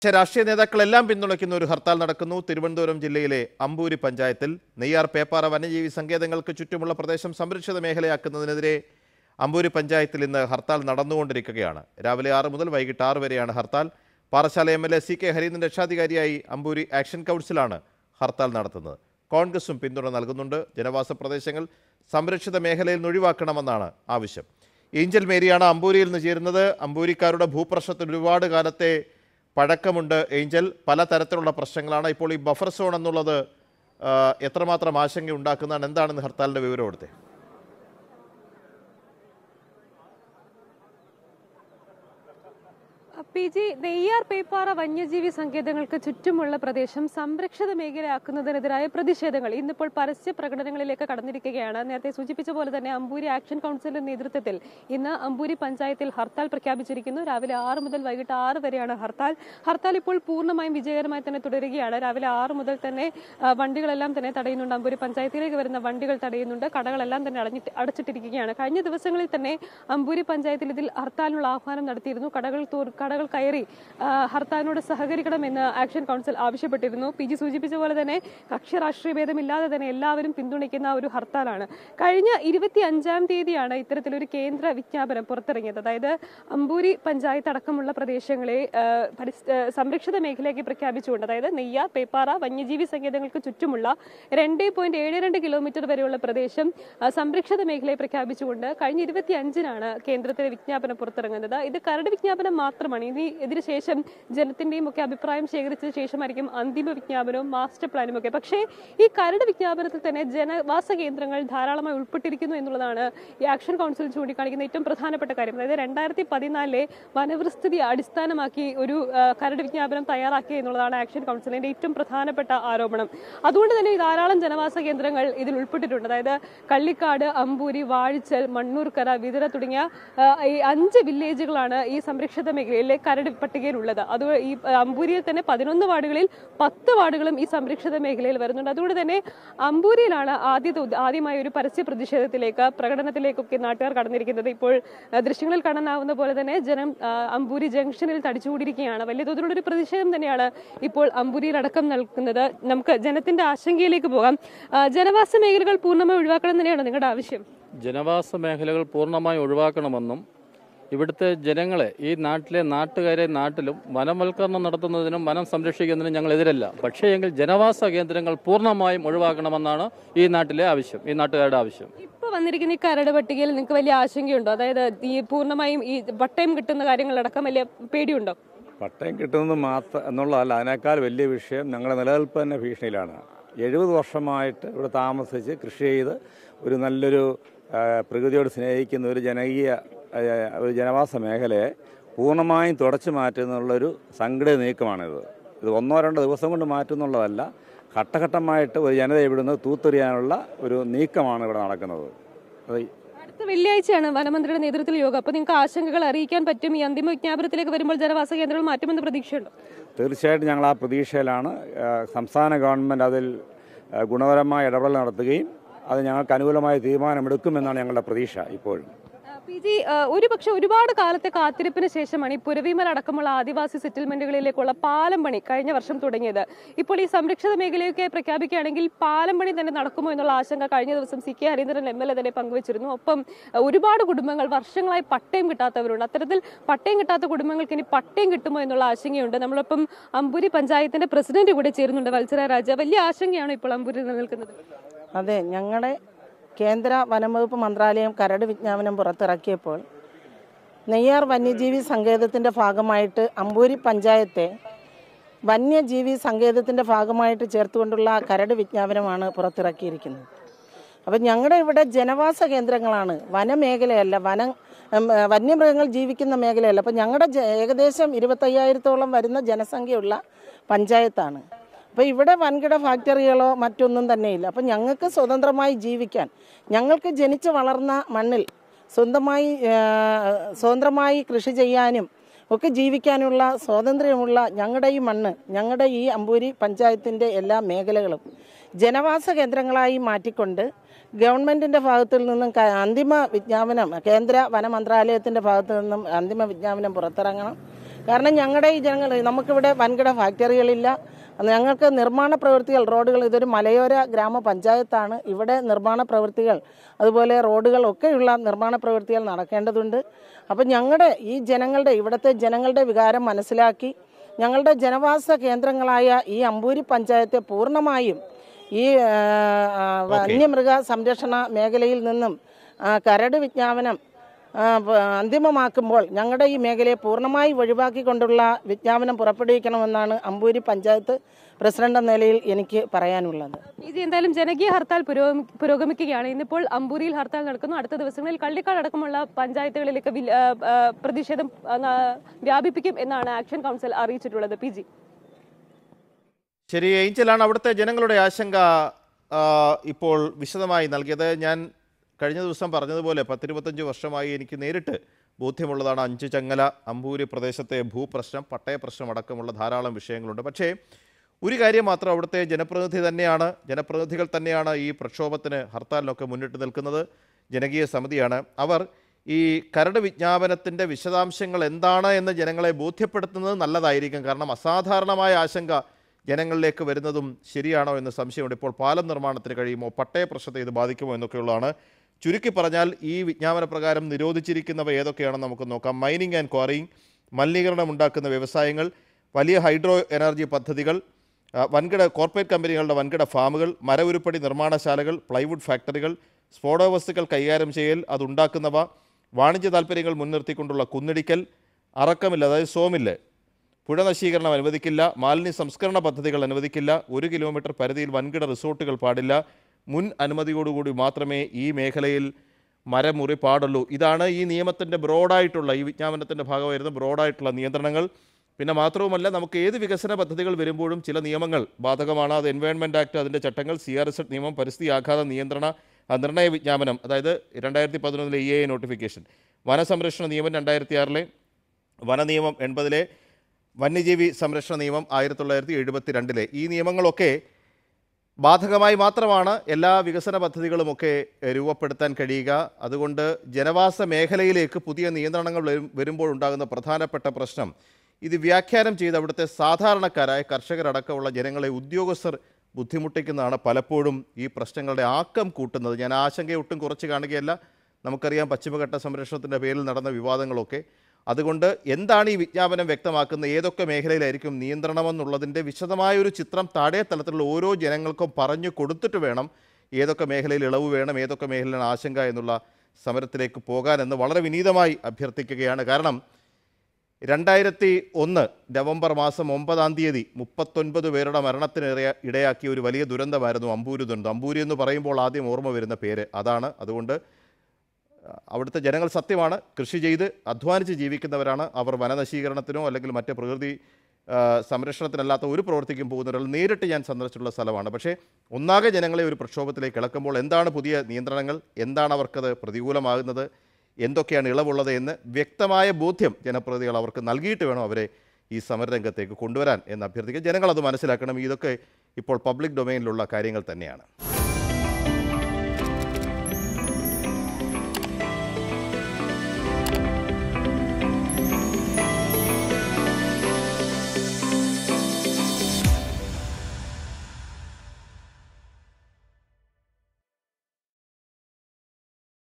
പക്ഷേ രാഷ്ട്രീയ നേതാക്കളെല്ലാം പിന്തുണയ്ക്കുന്ന ഒരു ഹർത്താൽ നടക്കുന്നു തിരുവനന്തപുരം ജില്ലയിലെ അമ്പൂരി പഞ്ചായത്തിൽ നെയ്യാർ പേപ്പാറ വന്യജീവി സങ്കേതങ്ങൾക്ക് ചുറ്റുമുള്ള പ്രദേശം സംരക്ഷിത മേഖലയാക്കുന്നതിനെതിരെ അമ്പൂരി പഞ്ചായത്തിൽ ഇന്ന് ഹർത്താൽ നടന്നുകൊണ്ടിരിക്കുകയാണ് രാവിലെ ആറ് മുതൽ വൈകിട്ട് ആറ് വരെയാണ് hartal Parassala M L A C K Harindran രക്ഷാധികാരിയായി അമ്പൂരി ആക്ഷൻ കൗൺസിലാണ് ഹർത്താൽ നടത്തുന്നത് കോൺഗ്രസും പിന്തുണ നൽകുന്നുണ്ട് ജനവാസ പ്രദേശങ്ങൾ സംരക്ഷിത മേഖലയിൽ നിന്ന് ഒഴിവാക്കണമെന്നാണ് ആവശ്യം ഏഞ്ചൽ മേരിയാണ് അമ്പൂരിയിൽ നിന്ന് ചേരുന്നത് അമ്പൂരിക്കാരുടെ ഭൂപ്രശ്നത്തിന് ഒരുപാട് കാലത്തെ പഴക്കമുണ്ട് ഏഞ്ചൽ പലതരത്തിലുള്ള പ്രശ്നങ്ങളാണ് ഇപ്പോൾ ഈ ബഫർ സോൺ എന്നുള്ളത് ആ, എത്രമാത്രം ആശങ്ക ഉണ്ടാക്കുന്നതാണ് എന്താണെന്ന് ഹർത്താലിൻ്റെ വിവരം കൊടുത്തേ പി ജി നെയ്യാർ പേപ്പാറ വന്യജീവി സങ്കേതങ്ങൾക്ക് ചുറ്റുമുള്ള പ്രദേശം സംരക്ഷിത മേഖലയാക്കുന്നതിനെതിരായ പ്രതിഷേധങ്ങൾ ഇന്നിപ്പോൾ പരസ്യ പ്രകടനങ്ങളിലേക്ക് കടന്നിരിക്കുകയാണ് നേരത്തെ സൂചിപ്പിച്ച പോലെ തന്നെ അമ്പൂരി ആക്ഷൻ കൗൺസിലിന്റെ നേതൃത്വത്തിൽ ഇന്ന് അമ്പൂരി പഞ്ചായത്തിൽ ഹർത്താൽ പ്രഖ്യാപിച്ചിരിക്കുന്നു രാവിലെ ആറ് മുതൽ വൈകിട്ട് ആറ് വരെയാണ് ഹർത്താൽ ഹർത്താൽ ഇപ്പോൾ പൂർണ്ണമായും വിജയകരമായി തന്നെ തുടരുകയാണ് രാവിലെ ആറ് മുതൽ തന്നെ ആ, വണ്ടികളെല്ലാം തന്നെ തടയുന്നുണ്ട് അമ്പൂരി പഞ്ചായത്തിലേക്ക് വരുന്ന വണ്ടികൾ തടയുന്നുണ്ട് കടകളെല്ലാം തന്നെ അടഞ്ഞിട്ട് അടച്ചിട്ടിരിക്കുകയാണ് കഴിഞ്ഞ ദിവസങ്ങളിൽ തന്നെ അമ്പൂരി പഞ്ചായത്തിൽ ഇതിൽ ഹർത്താലിനുള്ള ആഹ്വാനം നടത്തിയിരുന്നു കടകൾ തോർ- കടകൾ കയറി ആ, ഹർത്താലിനോട് സഹകരിക്കണമെന്ന് ആക്ഷൻ കൗൺസിൽ ആവശ്യപ്പെട്ടിരുന്നു പി ജി സൂചിപ്പിച്ച പോലെ തന്നെ കക്ഷി രാഷ്ട്രീയ ഭേദമില്ലാതെ തന്നെ എല്ലാവരും പിന്തുണയ്ക്കുന്ന ഒരു ഹർത്താലാണ് കഴിഞ്ഞ ഇരുപത്തി അഞ്ചാം തീയതിയാണ് ഇത്തരത്തിലൊരു കേന്ദ്ര വിജ്ഞാപനം പുറത്തിറങ്ങിയത് അതായത് അമ്പൂരി പഞ്ചായത്ത് അടക്കമുള്ള പ്രദേശങ്ങളെ ആ, പരിസ്- ആ, സംരക്ഷിത മേഖലയാക്കി പ്രഖ്യാപിച്ചുകൊണ്ട് അതായത് നെയ്യ പേപ്പാറ വന്യജീവി സങ്കേതങ്ങൾക്ക് ചുറ്റുമുള്ള രണ്ട് പോയിന്റ് ഏഴ് രണ്ട് കിലോമീറ്റർ വരെയുള്ള പ്രദേശം ആ, സംരക്ഷിത മേഖലയെ പ്രഖ്യാപിച്ചുകൊണ്ട് കഴിഞ്ഞ ഇരുപത്തി അഞ്ചിനാണ് കേന്ദ്രത്തിലെ വിജ്ഞാപനം പുറത്തിറങ്ങുന്നത് ഇത് കരട് വിജ്ഞാപനം മാത്രമാണ് ഇനി ഇതിന് ശേഷം ജനത്തിന്റെയും ഒക്കെ അഭിപ്രായം ശേഖരിച്ച ശേഷമായിരിക്കും അന്തിമ വിജ്ഞാപനവും മാസ്റ്റർ പ്ലാനും ഒക്കെ പക്ഷേ ഈ കരട് വിജ്ഞാപനത്തിൽ തന്നെ ജനവാസ കേന്ദ്രങ്ങൾ ധാരാളമായി ഉൾപ്പെട്ടിരിക്കുന്നു എന്നുള്ളതാണ് ഈ ആക്ഷൻ കൗൺസിൽ ചൂണ്ടിക്കാണിക്കുന്ന ഏറ്റവും പ്രധാനപ്പെട്ട കാര്യം അതായത് രണ്ടായിരത്തി പതിനാലിലെ വനവൃസ്ഥിതി അടിസ്ഥാനമാക്കി ഒരു ആ, കരട് വിജ്ഞാപനം തയ്യാറാക്കി എന്നുള്ളതാണ് ആക്ഷൻ കൗൺസിലിന്റെ ഏറ്റവും പ്രധാനപ്പെട്ട ആരോപണം അതുകൊണ്ട് തന്നെ ഈ ധാരാളം ജനവാസ കേന്ദ്രങ്ങൾ ഇതിൽ ഉൾപ്പെട്ടിട്ടുണ്ട് അതായത് കള്ളിക്കാട് അമ്പൂരി വാഴിച്ചൽ മണ്ണൂർക്കര വിതര തുടങ്ങിയ ആ, ഈ അഞ്ച് വില്ലേജുകളാണ് ഈ സംരക്ഷിത മേഖലയിലെ കരട് പട്ടികയിലുള്ളത് അത് ഈ അമ്പൂരിയിൽ തന്നെ പതിനൊന്ന് വാർഡുകളിൽ പത്ത് വാർഡുകളും ഈ സംരക്ഷിത മേഖലയിൽ വരുന്നുണ്ട് അതുകൊണ്ട് തന്നെ അമ്പൂരിയിലാണ് ആദ്യത്തെ ഉദ്- ആദ്യമായ ഒരു പരസ്യ പ്രതിഷേധത്തിലേക്ക് പ്രകടനത്തിലേക്കൊക്കെ നാട്ടുകാർ കടന്നിരിക്കുന്നത് ഇപ്പോൾ ആ, ദൃശ്യങ്ങളിൽ കാണാനാവുന്ന പോലെ തന്നെ ജനം ആ, അമ്പൂരി ജംഗ്ഷനിൽ തടിച്ചുകൂടിയിരിക്കുകയാണ് വലിയ തോതിലുള്ള ഒരു പ്രതിഷേധം തന്നെയാണ് ഇപ്പോൾ അമ്പൂരിയിൽ അടക്കം നൽകുന്നത് നമുക്ക് ജനത്തിന്റെ ആശങ്കയിലേക്ക് പോകാം ആ, ജനവാസ മേഖലകൾ പൂർണ്ണമായി ഒഴിവാക്കണം തന്നെയാണ് നിങ്ങളുടെ ആവശ്യം ജനവാസ മേഖലകൾ പൂർണ്ണമായി ഒഴിവാക്കണമെന്നും ഇവിടുത്തെ ജനങ്ങളെ ഈ നാട്ടിലെ നാട്ടുകാരെ നാട്ടിലും വനവൽക്കരണം നടത്തുന്നതിനും വനം സംരക്ഷിക്കുന്നതിനും ഞങ്ങൾ എതിരല്ല പക്ഷേ എങ്കിൽ ജനവാസ കേന്ദ്രങ്ങൾ പൂർണ്ണമായും ഒഴിവാക്കണമെന്നാണ് ഈ നാട്ടിലെ ആവശ്യം ഈ നാട്ടുകാരുടെ ആവശ്യം ഇപ്പൊ വന്നിരിക്കുന്ന ഈ കരട് പട്ടികയിൽ നിങ്ങൾക്ക് വലിയ ആശങ്കയുണ്ടോ അതായത് ഈ പൂർണ്ണമായും ഈ പട്ടയം കിട്ടുന്ന കാര്യങ്ങളടക്കം വലിയ പേടിയുണ്ടോ പട്ടയം കിട്ടുന്നത് മാത്രം എന്നുള്ളതല്ല അതിനേക്കാൾ വലിയ വിഷയം ഞങ്ങളുടെ നിലനിൽപ്പ് തന്നെ ഭീഷണിയിലാണ് എഴുപത് വർഷമായിട്ട് ഇവിടെ താമസിച്ച് കൃഷി ചെയ്ത് ഒരു നല്ലൊരു ആ, പ്രകൃതിയോട് സ്നേഹിക്കുന്ന ഒരു ജനകീയ ആ, ഒരു ജനവാസ മേഖലയെ പൂർണ്ണമായും തുടച്ചു മാറ്റുന്നുള്ളൊരു സംഘടിത നീക്കമാണിത് ഇത് ഒന്നോ രണ്ടോ ദിവസം കൊണ്ട് മാറ്റുന്നുള്ളതല്ല ഘട്ടഘട്ടമായിട്ട് ഒരു ജനത ഇവിടുന്ന് തൂത്തെറിയാനുള്ള ഒരു നീക്കമാണ് ഇവിടെ നടക്കുന്നത് അത് അടുത്ത വെള്ളിയാഴ്ചയാണ് വനമന്ത്രിയുടെ നേതൃത്വത്തിൽ യോഗം അപ്പൊ നിങ്ങൾക്ക് ആശങ്കകൾ അറിയിക്കാൻ പറ്റും ഈ അന്തിമ വിജ്ഞാപനത്തിലേക്ക് വരുമ്പോൾ ജനവാസ കേന്ദ്രങ്ങൾ മാറ്റുമെന്ന് പ്രതീക്ഷയുണ്ടോ തീർച്ചയായിട്ടും ഞങ്ങൾ ആ പ്രതീക്ഷയിലാണ് ആ, സംസ്ഥാന ഗവൺമെൻറ് അതിൽ ആ, ഗുണപരമായ ഇടപെടൽ നടത്തുകയും അത് ഞങ്ങൾക്ക് അനുകൂലമായ തീരുമാനമെടുക്കുമെന്നാണ് ഞങ്ങളുടെ പ്രതീക്ഷ ഇപ്പോഴും പി ജി ഒരു പക്ഷെ ഒരുപാട് കാലത്തെ കാത്തിരിപ്പിന് ശേഷമാണ് ഈ പുരവിമല അടക്കമുള്ള ആദിവാസി സെറ്റിൽമെന്റുകളിലേക്കുള്ള പാലം പണി കഴിഞ്ഞ വർഷം തുടങ്ങിയത് ഇപ്പോൾ ഈ സംരക്ഷിത മേഖലയൊക്കെ പ്രഖ്യാപിക്കുകയാണെങ്കിൽ പാലം പണി തന്നെ നടക്കുമോ എന്നുള്ള ആശങ്ക കഴിഞ്ഞ ദിവസം C K Harindran M L A തന്നെ പങ്കുവച്ചിരുന്നു ഒപ്പം അഹ്, ഒരുപാട് കുടുംബങ്ങൾ വർഷങ്ങളായി പട്ടയം കിട്ടാത്തവരുണ്ട് അത്തരത്തിൽ പട്ടയം കിട്ടാത്ത കുടുംബങ്ങൾക്ക് ഇനി പട്ടയം കിട്ടുമോ എന്നുള്ള ആശങ്കയുണ്ട് നമ്മളിപ്പം അമ്പൂരി പഞ്ചായത്തിന്റെ പ്രസിഡന്റ് കൂടെ ചേരുന്നുണ്ട് വത്സര രാജ വലിയ ആശങ്കയാണ് ഇപ്പോൾ അമ്പൂരിൽ നിലനിൽക്കുന്നത് അതെ ഞങ്ങളുടെ കേന്ദ്ര വനംവകുപ്പ് മന്ത്രാലയം കരട് വിജ്ഞാപനം പുറത്തിറക്കിയപ്പോൾ നെയ്യാർ വന്യജീവി സങ്കേതത്തിൻ്റെ ഭാഗമായിട്ട് അമ്പൂരി പഞ്ചായത്തെ വന്യജീവി സങ്കേതത്തിൻ്റെ ഭാഗമായിട്ട് ചേർത്തുകൊണ്ടുള്ള കരട് വിജ്ഞാപനമാണ് പുറത്തിറക്കിയിരിക്കുന്നത് അപ്പം ഞങ്ങളുടെ ഇവിടെ ജനവാസ കേന്ദ്രങ്ങളാണ് വനമേഖലയല്ല വനം ഉം, ഏ, വന്യമൃഗങ്ങൾ ജീവിക്കുന്ന മേഖലയല്ല അപ്പം ഞങ്ങളുടെ ജ- ഏകദേശം ഇരുപത്തയ്യായിരത്തോളം വരുന്ന ജനസംഖ്യയുള്ള പഞ്ചായത്താണ് അപ്പോൾ ഇവിടെ വൻകിട ഫാക്ടറികളോ മറ്റൊന്നും തന്നെയില്ല അപ്പം ഞങ്ങൾക്ക് സ്വതന്ത്രമായി ജീവിക്കാൻ ഞങ്ങൾക്ക് ജനിച്ചു വളർന്ന മണ്ണിൽ സ്വന്തമായി ആ, സ്വതന്ത്രമായി കൃഷി ചെയ്യാനും ഒക്കെ ജീവിക്കാനുള്ള സ്വാതന്ത്ര്യമുള്ള ഞങ്ങളുടെ ഈ മണ്ണ് ഞങ്ങളുടെ ഈ അമ്പൂരി പഞ്ചായത്തിൻ്റെ എല്ലാ മേഖലകളും ജനവാസ കേന്ദ്രങ്ങളായി മാറ്റിക്കൊണ്ട് ഗവൺമെൻറ്റിൻ്റെ ഭാഗത്തു നിന്നും ക- അന്തിമ വിജ്ഞാപനം കേന്ദ്ര വനമന്ത്രാലയത്തിൻ്റെ ഭാഗത്തു നിന്നും അന്തിമ വിജ്ഞാപനം പുറത്തിറങ്ങണം കാരണം ഞങ്ങളുടെ ഈ ജനങ്ങൾ നമുക്കിവിടെ വൻകിട ഫാക്ടറികളില്ല ഞങ്ങൾക്ക് നിർമ്മാണ പ്രവൃത്തികൾ റോഡുകൾ ഇതൊരു മലയോര ഗ്രാമപഞ്ചായത്താണ് ഇവിടെ നിർമ്മാണ പ്രവൃത്തികൾ അതുപോലെ റോഡുകൾ ഒക്കെയുള്ള നിർമ്മാണ പ്രവൃത്തികൾ നടക്കേണ്ടതുണ്ട് അപ്പം ഞങ്ങളുടെ ഈ ജനങ്ങളുടെ ഇവിടുത്തെ ജനങ്ങളുടെ വികാരം മനസ്സിലാക്കി ഞങ്ങളുടെ ജനവാസ കേന്ദ്രങ്ങളായ ഈ അമ്പൂരി പഞ്ചായത്തെ പൂർണ്ണമായും ഈ ആ, ആ, വന്യമൃഗ സംരക്ഷണ മേഖലയിൽ നിന്നും ആ, കരട് വിജ്ഞാപനം ആ, പ- അന്തിമമാക്കുമ്പോൾ ഞങ്ങളുടെ ഈ മേഖലയെ പൂർണ്ണമായി ഒഴിവാക്കിക്കൊണ്ടുള്ള വിജ്ഞാപനം പുറപ്പെടുവിക്കണമെന്നാണ് അമ്പൂരി പഞ്ചായത്ത് പ്രസിഡന്റ് എന്ന നിലയിൽ എനിക്ക് പറയാനുള്ളത് ഇത് എന്തായാലും ജനകീയ ഹർത്താൽ പുരോഗമി- പുരോഗമിക്കുകയാണ് ഇന്നിപ്പോൾ അമ്പൂരിയിൽ ഹർത്താൽ നടക്കുന്നു അടുത്ത ദിവസങ്ങളിൽ കള്ളിക്കാട് അടക്കമുള്ള പഞ്ചായത്തുകളിലേക്ക് വിൽ- ആ, ആ, പ്രതിഷേധം ആ, ന- വ്യാപിപ്പിക്കും എന്നാണ് ആക്ഷൻ കൗൺസിൽ അറിയിച്ചിട്ടുള്ളത് പി ജി ശരി ഏഞ്ചലാണ് അവിടുത്തെ ജനങ്ങളുടെ ആശങ്ക ആ, ഇപ്പോൾ വിശദമായി നൽകിയത് ഞാൻ കഴിഞ്ഞ ദിവസം പറഞ്ഞതുപോലെ പത്തിരുപത്തഞ്ച് വർഷമായി എനിക്ക് നേരിട്ട് ബോധ്യമുള്ളതാണ് അഞ്ച് ചങ്ങല അമ്പൂരി പ്രദേശത്തെ ഭൂപ്രശ്നം പട്ടയ പ്രശ്നം അടക്കമുള്ള ധാരാളം വിഷയങ്ങളുണ്ട് പക്ഷേ ഒരു കാര്യം മാത്രം അവിടുത്തെ ജനപ്രതിനിധി തന്നെയാണ് ജനപ്രതിനിധികൾ തന്നെയാണ് ഈ പ്രക്ഷോഭത്തിന് ഹർത്താലിനൊക്കെ മുന്നിട്ട് നിൽക്കുന്നത് ജനകീയ സമിതിയാണ് അവർ ഈ കരട് വിജ്ഞാപനത്തിൻ്റെ വിശദാംശങ്ങൾ എന്താണ് എന്ന് ജനങ്ങളെ ബോധ്യപ്പെടുത്തുന്നത് നല്ലതായിരിക്കും കാരണം അസാധാരണമായ ആശങ്ക ജനങ്ങളിലേക്ക് വരുന്നതും ശരിയാണോ എന്ന് സംശയമുണ്ട് ഇപ്പോൾ പാലം നിർമ്മാണത്തിന് കഴിയുമോ പട്ടയ പ്രശ്നത്തെ ഇത് ബാധിക്കുമോ എന്നൊക്കെയുള്ളതാണ് ചുരുക്കി പറഞ്ഞാൽ ഈ വിജ്ഞാപന പ്രകാരം നിരോധിച്ചിരിക്കുന്നവ ഏതൊക്കെയാണെന്ന് നമുക്ക് നോക്കാം മൈനിങ് ആൻഡ് ക്വാറിയിങ് മലിനീകരണം ഉണ്ടാക്കുന്ന വ്യവസായങ്ങൾ വലിയ ഹൈഡ്രോ എനർജി പദ്ധതികൾ ആ, വൻകിട കോർപ്പറേറ്റ് കമ്പനികളുടെ വൻകിട ഫാമുകൾ മരവുരുപ്പടി നിർമ്മാണശാലകൾ പ്ലൈവുഡ് ഫാക്ടറികൾ സ്ഫോടക വസ്തുക്കൾ കൈകാര്യം ചെയ്യൽ അതുണ്ടാക്കുന്നവ വാണിജ്യ താൽപ്പര്യങ്ങൾ മുൻനിർത്തിക്കൊണ്ടുള്ള കുന്നിടിക്കൽ അറക്കമില്ല അതായത് സോമില്ല് പുഴ നശീകരണം അനുവദിക്കില്ല മാലിന്യ സംസ്കരണ പദ്ധതികൾ അനുവദിക്കില്ല ഒരു കിലോമീറ്റർ പരിധിയിൽ വൻകിട റിസോർട്ടുകൾ പാടില്ല മുൻ അനുമതിയോടുകൂടി മാത്രമേ ഈ മേഖലയിൽ മരമുറി പാടുള്ളൂ ഇതാണ് ഈ നിയമത്തിൻ്റെ ബ്രോഡായിട്ടുള്ള ഈ വിജ്ഞാപനത്തിൻ്റെ ഭാഗമായിരുന്ന ബ്രോഡായിട്ടുള്ള നിയന്ത്രണങ്ങൾ പിന്നെ മാത്രവുമല്ല നമുക്ക് ഏത് വികസന പദ്ധതികൾ വരുമ്പോഴും ചില നിയമങ്ങൾ ബാധകമാണ് അത് എൻവയോൺമെൻറ്റ് ആക്ട് അതിൻ്റെ ചട്ടങ്ങൾ സി ആർ എസ് നിയമം പരിസ്ഥിതി ആഘാത നിയന്ത്രണ ആ, നിർണയ വിജ്ഞാപനം അതായത് രണ്ടായിരത്തി പതിനൊന്നിലെ ഇ എ നോട്ടിഫിക്കേഷൻ വനസംരക്ഷണ നിയമം രണ്ടായിരത്തി ആറിലെ വനനിയമം എൺപതിലെ വന്യജീവി സംരക്ഷണ നിയമം ആയിരത്തി തൊള്ളായിരത്തി എഴുപത്തി രണ്ടിലെ ഈ നിയമങ്ങളൊക്കെ ബാധകമായി മാത്രമാണ് എല്ലാ വികസന പദ്ധതികളുമൊക്കെ എഹ്, രൂപപ്പെടുത്താൻ കഴിയുക അതുകൊണ്ട് ജനവാസ മേഖലയിലേക്ക് പുതിയ നിയന്ത്രണങ്ങൾ വരും വരുമ്പോൾ ഉണ്ടാകുന്ന പ്രധാനപ്പെട്ട പ്രശ്നം ഇത് വ്യാഖ്യാനം ചെയ്ത് അവിടുത്തെ സാധാരണക്കാരായ കർഷകരടക്കമുള്ള ജനങ്ങളെ ഉദ്യോഗസ്ഥർ ബുദ്ധിമുട്ടിക്കുന്നതാണ് പലപ്പോഴും ഈ പ്രശ്നങ്ങളുടെ ആക്കം കൂട്ടുന്നത് ഞാൻ ആശങ്ക ഒട്ടും കുറച്ച് കാണുകയല്ല നമുക്കറിയാം പശ്ചിമഘട്ട സംരക്ഷണത്തിൻ്റെ പേരിൽ നടന്ന വിവാദങ്ങളൊക്കെ അതുകൊണ്ട് എന്താണ് ഈ വിജ്ഞാപനം വ്യക്തമാക്കുന്നത് ഏതൊക്കെ മേഖലയിലായിരിക്കും നിയന്ത്രണമെന്നുള്ളതിൻ്റെ വിശദമായൊരു ചിത്രം താഴെ തലത്തിലുള്ള ഓരോ ജനങ്ങൾക്കും പറഞ്ഞു കൊടുത്തിട്ട് വേണം ഏതൊക്കെ മേഖലയിൽ ഇളവ് വേണം ഏതൊക്കെ മേഖലയിലാണ് ആശങ്ക എന്നുള്ള സമരത്തിലേക്ക് പോകാനെന്ന് വളരെ വിനീതമായി അഭ്യർത്ഥിക്കുകയാണ് കാരണം രണ്ടായിരത്തി ഒന്ന് നവംബർ മാസം ഒമ്പതാം തീയതി മുപ്പത്തൊൻപത് പേരുടെ മരണത്തിന് ഇടയ- ഇടയാക്കിയ ഒരു വലിയ ദുരന്തമായിരുന്നു അമ്പൂരി ദുരന്തം അമ്പൂരി എന്ന് പറയുമ്പോൾ ആദ്യം ഓർമ്മ വരുന്ന പേര് അതാണ് അതുകൊണ്ട് അവിടുത്തെ ജനങ്ങൾ സത്യമാണ് കൃഷി ചെയ്ത് അധ്വാനിച്ച് ജീവിക്കുന്നവരാണ് അവർ വനനശീകരണത്തിനോ അല്ലെങ്കിൽ മറ്റ് പ്രകൃതി ആ, സംരക്ഷണത്തിനല്ലാത്ത ഒരു പ്രവൃത്തിക്കും പോകുന്നവരാൾ നേരിട്ട് ഞാൻ സന്ദർശിച്ചിട്ടുള്ള സ്ഥലമാണ് പക്ഷേ ഒന്നാകെ ജനങ്ങളെ ഒരു പ്രക്ഷോഭത്തിലേക്ക് ഇളക്കുമ്പോൾ എന്താണ് പുതിയ നിയന്ത്രണങ്ങൾ എന്താണ് അവർക്കത് പ്രതികൂലമാകുന്നത് എന്തൊക്കെയാണ് ഇളവുള്ളത് എന്ന് വ്യക്തമായ ബോധ്യം ജനപ്രതിനിധികൾ അവർക്ക് നൽകിയിട്ട് വേണം അവരെ ഈ സമരരംഗത്തേക്ക് കൊണ്ടുവരാൻ എന്ന് അഭ്യർത്ഥിക്കുക ജനങ്ങൾ അത് മനസ്സിലാക്കണം ഇതൊക്കെ ഇപ്പോൾ പബ്ലിക് ഡൊമൈനിലുള്ള കാര്യങ്ങൾ തന്നെയാണ്